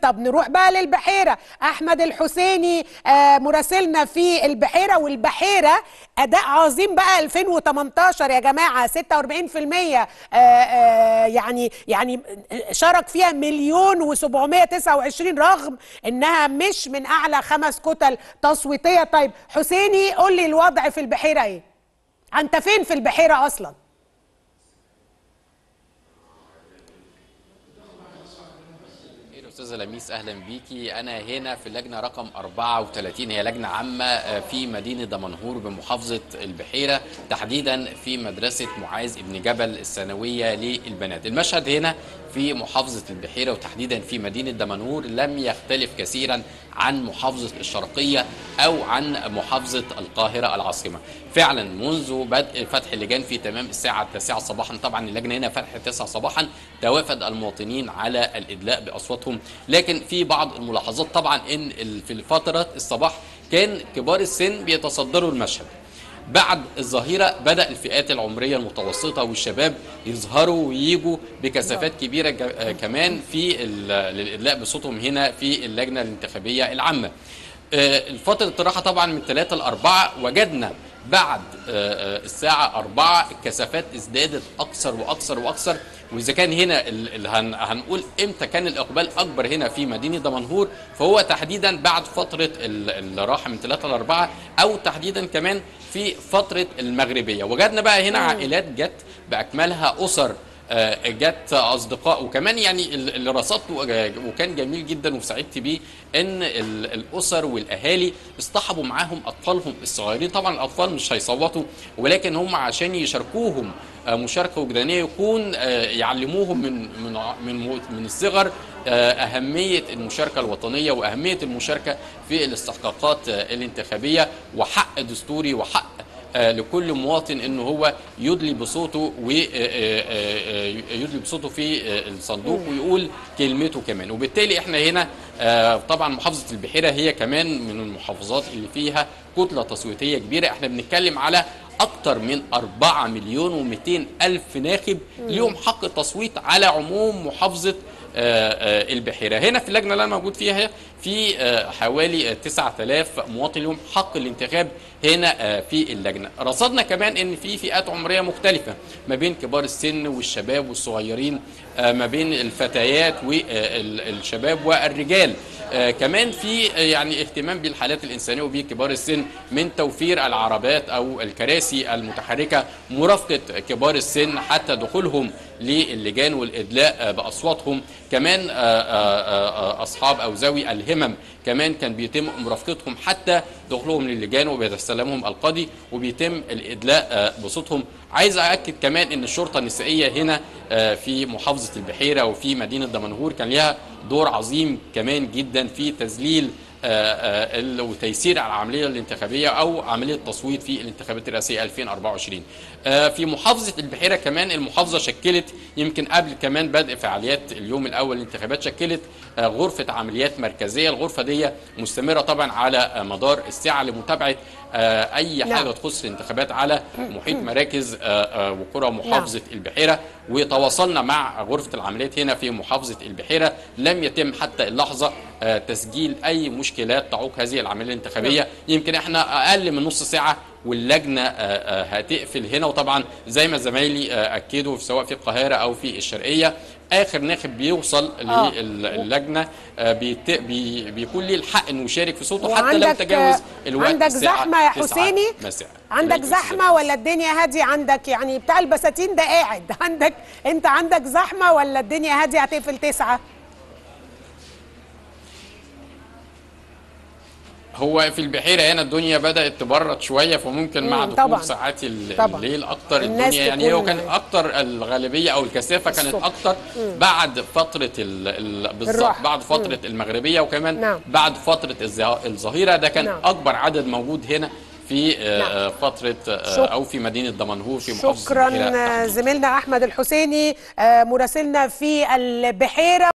طب نروح بقى للبحيره احمد الحسيني آه مراسلنا في البحيره والبحيره اداء عظيم بقى 2018 يا جماعه 46% آه آه يعني يعني شارك فيها مليون و729 رغم انها مش من اعلى خمس كتل تصويتيه طيب حسيني قول لي الوضع في البحيره ايه انت فين في البحيره اصلا خير استاذه لميس اهلا بيكي انا هنا في اللجنه رقم 34 هي لجنه عامه في مدينه دمنهور بمحافظه البحيره تحديدا في مدرسه معاذ ابن جبل الثانويه للبنات المشهد هنا في محافظه البحيره وتحديدا في مدينه دمنهور لم يختلف كثيرا عن محافظه الشرقيه او عن محافظه القاهره العاصمه فعلا منذ بدء فتح اللجان في تمام الساعه 9 صباحا طبعا اللجنه هنا فتح 9 صباحا توافد المواطنين على الادلاء باصواتهم لكن في بعض الملاحظات طبعا ان في فتره الصباح كان كبار السن بيتصدروا المشهد بعد الظهيرة بدأ الفئات العمرية المتوسطة والشباب يظهروا ويجوا بكثافات كبيرة كمان في الإدلاء بصوتهم هنا في اللجنة الانتخابية العامة الفترة الراحة طبعا من 3 ل 4 وجدنا بعد الساعة 4 الكثافات ازدادت أكثر وأكثر وأكثر وإذا كان هنا هنقول إمتى كان الإقبال أكبر هنا في مدينة دمنهور فهو تحديدا بعد فترة الراحة من 3 ل 4 أو تحديدا كمان في فترة المغربية وجدنا بقى هنا عائلات جت بأكملها أسر جت اصدقاء وكمان يعني اللي رصدته وكان جميل جدا وسعدت بيه ان الاسر والاهالي اصطحبوا معاهم اطفالهم الصغيرين طبعا الاطفال مش هيصوتوا ولكن هم عشان يشاركوهم مشاركه وجدانيه يكون يعلموهم من من من من الصغر اهميه المشاركه الوطنيه واهميه المشاركه في الاستحقاقات الانتخابيه وحق دستوري وحق لكل مواطن ان هو يدلي بصوته ويدلي بصوته في الصندوق ويقول كلمته كمان وبالتالي احنا هنا طبعا محافظه البحيره هي كمان من المحافظات اللي فيها كتله تصويتيه كبيره احنا بنتكلم على اكتر من 4 مليون و200 الف ناخب ليهم حق التصويت على عموم محافظه البحيره هنا في اللجنه اللي انا موجود فيها في حوالي 9000 مواطن لهم حق الانتخاب هنا في اللجنه رصدنا كمان ان في فئات عمريه مختلفه ما بين كبار السن والشباب والصغيرين ما بين الفتيات والشباب والرجال كمان في يعني اهتمام بالحالات الانسانيه وبكبار السن من توفير العربات او الكراسي المتحركه مرافقه كبار السن حتى دخولهم للجان والادلاء باصواتهم كمان اصحاب او ذوي الهمم كمان كان بيتم مرافقتهم حتى دخولهم للجان وبيتسلمهم القاضي وبيتم الادلاء بصوتهم عايز ااكد كمان ان الشرطه النسائيه هنا في محافظه البحيره وفي مدينه دمنهور كان لها دور عظيم كمان جدا في تذليل وتيسير على العمليه الانتخابيه او عمليه التصويت في الانتخابات الرئاسيه 2024 في محافظه البحيره كمان المحافظه شكلت يمكن قبل كمان بدء فعاليات اليوم الاول للانتخابات شكلت غرفه عمليات مركزيه الغرفه دي مستمره طبعا على مدار الساعه لمتابعه اي حاجه تخص الانتخابات على محيط مراكز وقرى محافظه البحيره وتواصلنا مع غرفه العمليات هنا في محافظه البحيره لم يتم حتى اللحظه تسجيل اي مشكلات تعوق هذه العمليه الانتخابيه يمكن احنا اقل من نص ساعه واللجنه هتقفل هنا وطبعا زي ما زمايلي اكدوا سواء في القاهره او في الشرقيه اخر ناخب بيوصل آه. للجنه بيت... بي... بيكون ليه الحق انه يشارك في صوته حتى لو تجاوز الوقت عندك زحمه يا حسيني مساء. عندك زحمه ولا الدنيا هاديه عندك يعني بتاع البساتين ده قاعد عندك انت عندك زحمه ولا الدنيا هاديه هتقفل تسعة هو في البحيره هنا الدنيا بدات تبرد شويه فممكن مع دخول ساعات الليل اكتر الدنيا يعني هو كان اكتر الغالبيه او الكثافه كانت الصبح. اكتر مم. بعد فتره بالظبط بعد فتره مم. المغربيه وكمان نعم. بعد فتره الظهيره ده كان نعم. اكبر عدد موجود هنا في نعم. فترة أو في مدينة دمنهور في محافظة شكرا زميلنا أحمد الحسيني مراسلنا في البحيرة